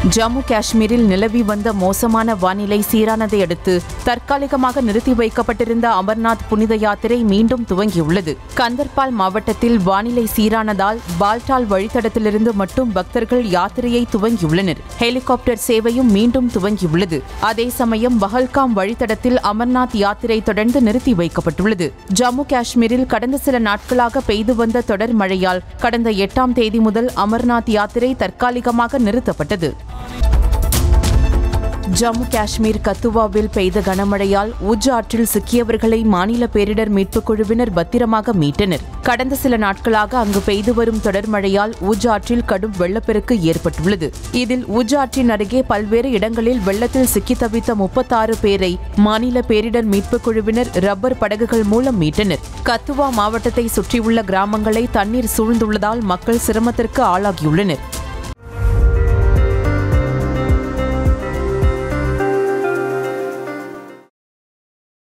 ஜம்மு காஷ்மீரில் நிலவி வந்த மோசமான வானிலை சீரானதை அடுத்து தற்காலிகமாக நிறுத்தி வைக்கப்பட்டிருந்த அமர்நாத் புனித யாத்திரை மீண்டும் துவங்கியுள்ளது கந்தர்பால் மாவட்டத்தில் வானிலை சீரானதால் பால்டால் வழித்தடத்திலிருந்து மட்டும் பக்தர்கள் யாத்திரையை துவங்கியுள்ளனர் ஹெலிகாப்டர் சேவையும் மீண்டும் துவங்கியுள்ளது அதே சமயம் பஹல்காம் வழித்தடத்தில் அமர்நாத் யாத்திரை தொடர்ந்து நிறுத்தி வைக்கப்பட்டுள்ளது ஜம்மு காஷ்மீரில் கடந்த சில நாட்களாக பெய்து வந்த தொடர் மழையால் கடந்த எட்டாம் தேதி முதல் அமர்நாத் யாத்திரை தற்காலிகமாக நிறுத்தப்பட்டது ஜம்மு காஷ்மீர் கத்துவாவில் பெய்த கனமழையால் உஜ் ஆற்றில் சிக்கியவர்களை மாநில பேரிடர் மீட்புக் குழுவினர் பத்திரமாக மீட்டனர் கடந்த சில நாட்களாக அங்கு பெய்து வரும் தொடர் மழையால் உஜ் ஆற்றில் கடும் வெள்ளப்பெருக்கு ஏற்பட்டுள்ளது இதில் உஜ் ஆற்றின் அருகே பல்வேறு இடங்களில் வெள்ளத்தில் சிக்கி தவித்த முப்பத்தாறு பேரை மாநில பேரிடர் மீட்புக் குழுவினர் ரப்பர் படகுகள் மூலம் மீட்டனர் கத்துவா மாவட்டத்தை சுற்றியுள்ள கிராமங்களை தண்ணீர் சூழ்ந்துள்ளதால் மக்கள் சிரமத்திற்கு ஆளாகியுள்ளனர்